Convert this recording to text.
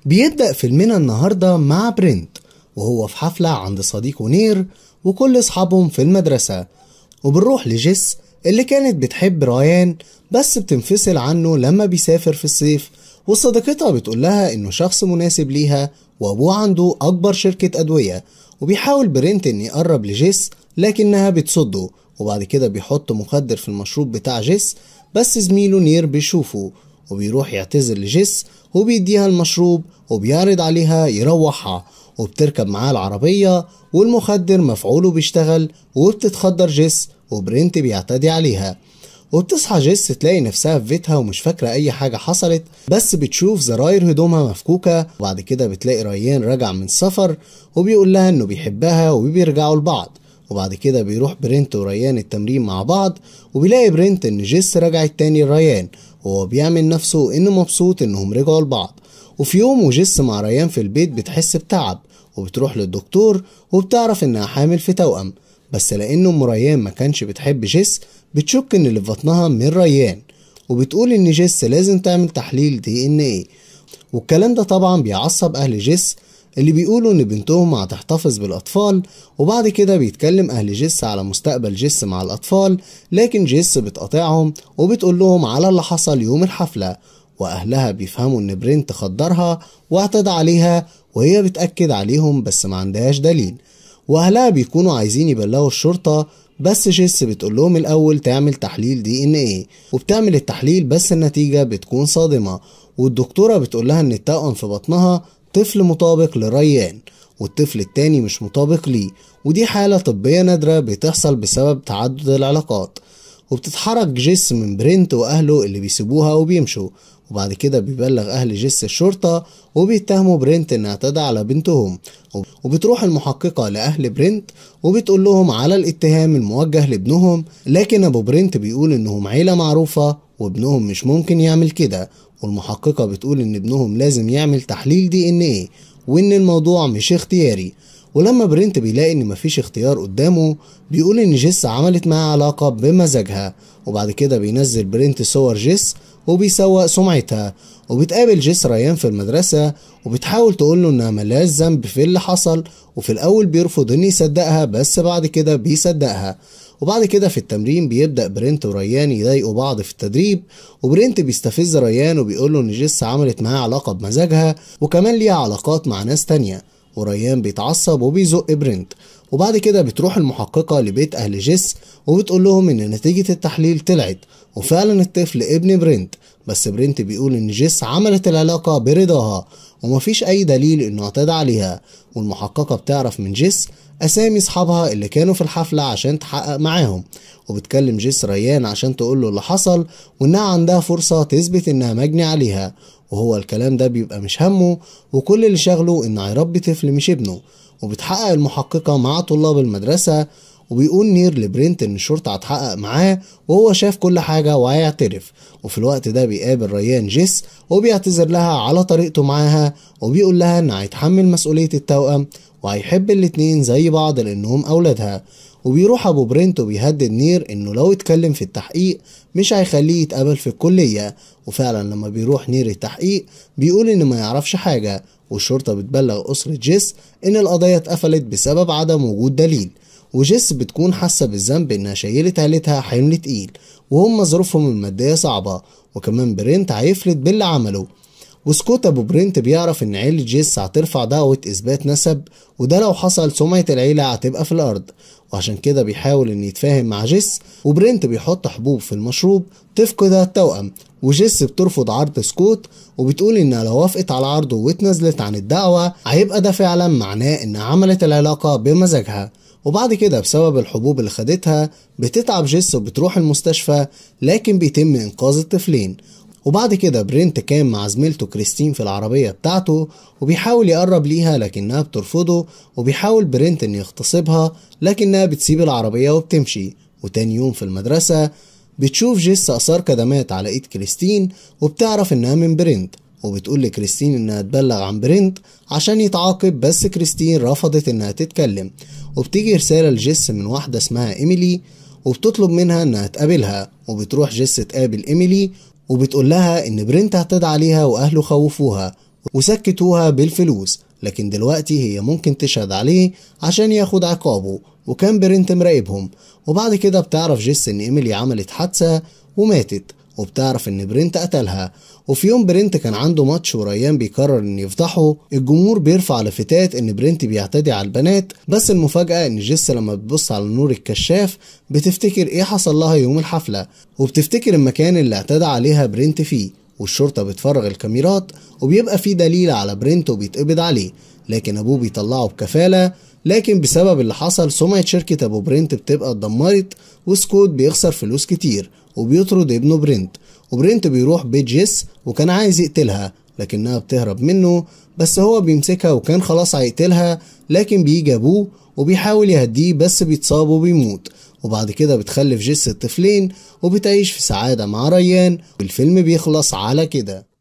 بيبدأ فيلمنا النهاردة مع برنت وهو في حفلة عند صديقه نير وكل أصحابهم في المدرسة وبنروح لجيس اللي كانت بتحب رايان بس بتنفصل عنه لما بيسافر في الصيف وصديقتها بتقول لها إنه شخص مناسب ليها وأبوه عنده أكبر شركة أدوية وبيحاول برنت إن يقرب لجيس لكنها بتصده وبعد كده بيحط مخدر في المشروب بتاع جيس بس زميله نير بيشوفه وبيروح يعتذر لجيس وبيديها المشروب وبيعرض عليها يروحها وبتركب معاه العربية والمخدر مفعوله بيشتغل وبتتخدر جيس وبرنت بيعتدي عليها وبتصحى جيس تلاقي نفسها في بيتها ومش فاكرة أي حاجة حصلت بس بتشوف زراير هدومها مفكوكة وبعد كده بتلاقي ريان راجع من سفر وبيقول لها إنه بيحبها وبيرجعوا لبعض وبعد كده بيروح برنت وريان التمرين مع بعض وبيلاقي برنت إن جيس رجعت تاني لريان وهو بيعمل نفسه إنه مبسوط إنهم رجعوا لبعض وفي يوم وجيس مع ريان في البيت بتحس بتعب وبتروح للدكتور وبتعرف إنها حامل في توأم بس لأن أم ريان ما كانش بتحب جيس بتشك إن اللي في بطنها من ريان وبتقول إن جيس لازم تعمل تحليل دي إن إيه والكلام ده طبعا بيعصب أهل جيس اللي بيقولوا إن بنتهم هتحتفظ بالأطفال وبعد كده بيتكلم أهل جيس على مستقبل جيس مع الأطفال لكن جيس بتقاطعهم وبتقول لهم على اللي حصل يوم الحفلة وأهلها بيفهموا إن برنت خدرها واعتدى عليها وهي بتأكد عليهم بس ما عندهاش دليل وأهلها بيكونوا عايزين يبلغوا الشرطة بس جيس بتقول لهم الأول تعمل تحليل دي إن إيه وبتعمل التحليل بس النتيجة بتكون صادمة والدكتورة بتقول لها إن التوأم في بطنها طفل مطابق لريان والطفل التاني مش مطابق ليه ودي حالة طبية نادرة بتحصل بسبب تعدد العلاقات وبتتحرك جيس من برنت وأهله اللي بيسيبوها وبيمشوا وبعد كده بيبلغ أهل جيس الشرطة وبيتهموا برنت إنها اعتدى على بنتهم وبتروح المحققة لأهل برنت وبتقول لهم على الاتهام الموجه لابنهم لكن أبو برنت بيقول إنهم عيلة معروفة وابنهم مش ممكن يعمل كده والمحققة بتقول إن ابنهم لازم يعمل تحليل دي إن إيه وإن الموضوع مش اختياري ولما برنت بيلاقي إن مفيش اختيار قدامه بيقول إن جيس عملت معاه علاقة بمزاجها وبعد كده بينزل برنت صور جيس وبيسوق سمعتها وبتقابل جيس ريان في المدرسة وبتحاول تقول له إنها ملهاش ذنب في اللي حصل وفي الأول بيرفض إن يصدقها بس بعد كده بيصدقها وبعد كده في التمرين بيبدأ برنت وريان يضايقوا بعض في التدريب وبرنت بيستفز ريان وبيقول له إن جيس عملت معاه علاقة بمزاجها وكمان ليها علاقات مع ناس تانية وريان بيتعصب وبيزق برنت وبعد كده بتروح المحققة لبيت أهل جيس وبتقول لهم إن نتيجة التحليل طلعت وفعلا الطفل ابن برنت بس برنت بيقول إن جيس عملت العلاقة برضاها ومفيش أي دليل إنه اعتدى عليها والمحققة بتعرف من جيس أسامي أصحابها اللي كانوا في الحفلة عشان تحقق معاهم وبتكلم جيس ريان عشان تقول له اللي حصل وإنها عندها فرصة تثبت إنها مجني عليها وهو الكلام ده بيبقى مش همه وكل اللي شغله إنه هيربي طفل مش ابنه وبتحقق المحققة مع طلاب المدرسة وبيقول نير لبرنت ان الشرطة هتحقق معاه وهو شاف كل حاجة وهيعترف وفي الوقت ده بيقابل ريان جيس وبيعتذر لها على طريقته معاها وبيقول لها ان هيتحمل مسؤولية التوأم وهيحب الاتنين زي بعض لانهم اولادها وبيروح ابو برنت وبيهدد نير انه لو اتكلم في التحقيق مش هيخليه يتقبل في الكلية وفعلا لما بيروح نير التحقيق بيقول ان ما يعرفش حاجة والشرطة بتبلغ أسرة جيس إن القضية اتقفلت بسبب عدم وجود دليل وجيس بتكون حاسة بالذنب إنها شيلت عيلتها حمل تقيل وهم ظروفهم المادية صعبة وكمان برنت هيفلت باللي عمله وسكوت ابو برنت بيعرف ان عيلة جيس هترفع دعوة اثبات نسب وده لو حصل سمعة العيلة هتبقى في الارض وعشان كده بيحاول ان يتفاهم مع جيس وبرنت بيحط حبوب في المشروب تفقد التوأم وجيس بترفض عرض سكوت وبتقول انها لو وافقت على عرضه واتنازلت عن الدعوة هيبقى ده فعلا معناه انها عملت العلاقة بمزاجها وبعد كده بسبب الحبوب اللي خدتها بتتعب جيس وبتروح المستشفى لكن بيتم انقاذ الطفلين وبعد كده برنت كان مع زميلته كريستين في العربية بتاعته وبيحاول يقرب ليها لكنها بترفضه وبيحاول برنت ان يغتصبها لكنها بتسيب العربية وبتمشي وتاني يوم في المدرسة بتشوف جيس آثار كدمات على ايد كريستين وبتعرف انها من برنت وبتقول لكريستين انها تبلغ عن برنت عشان يتعاقب بس كريستين رفضت انها تتكلم وبتيجي رسالة لجيس من واحدة اسمها ايميلي وبتطلب منها انها تقابلها وبتروح جيس تقابل ايميلي وبتقول لها ان برنت اعتدى عليها واهله خوفوها وسكتوها بالفلوس لكن دلوقتي هي ممكن تشهد عليه عشان ياخد عقابه وكان برنت مراقبهم وبعد كده بتعرف جيس ان ايميلي عملت حادثة وماتت وبتعرف ان برنت قتلها وفي يوم برنت كان عنده ماتش وريان بيقرر ان يفضحه الجمهور بيرفع لافتات ان برنت بيعتدي على البنات بس المفاجأة ان جيس لما بتبص على نور الكشاف بتفتكر ايه حصل لها يوم الحفلة وبتفتكر المكان اللي اعتدى عليها برنت فيه والشرطة بتفرغ الكاميرات وبيبقى في دليل على برنت وبيتقبض عليه لكن ابوه بيطلعه بكفالة لكن بسبب اللي حصل سمعة شركة ابو برنت بتبقى اتدمرت وسكوت بيخسر فلوس كتير وبيطرد ابنه برنت وبرنت بيروح بيت جيس وكان عايز يقتلها لكنها بتهرب منه بس هو بيمسكها وكان خلاص هيقتلها لكن بيجي ابوه وبيحاول يهديه بس بيتصاب وبيموت وبعد كده بتخلف جيس الطفلين وبتعيش في سعادة مع ريان والفيلم بيخلص على كده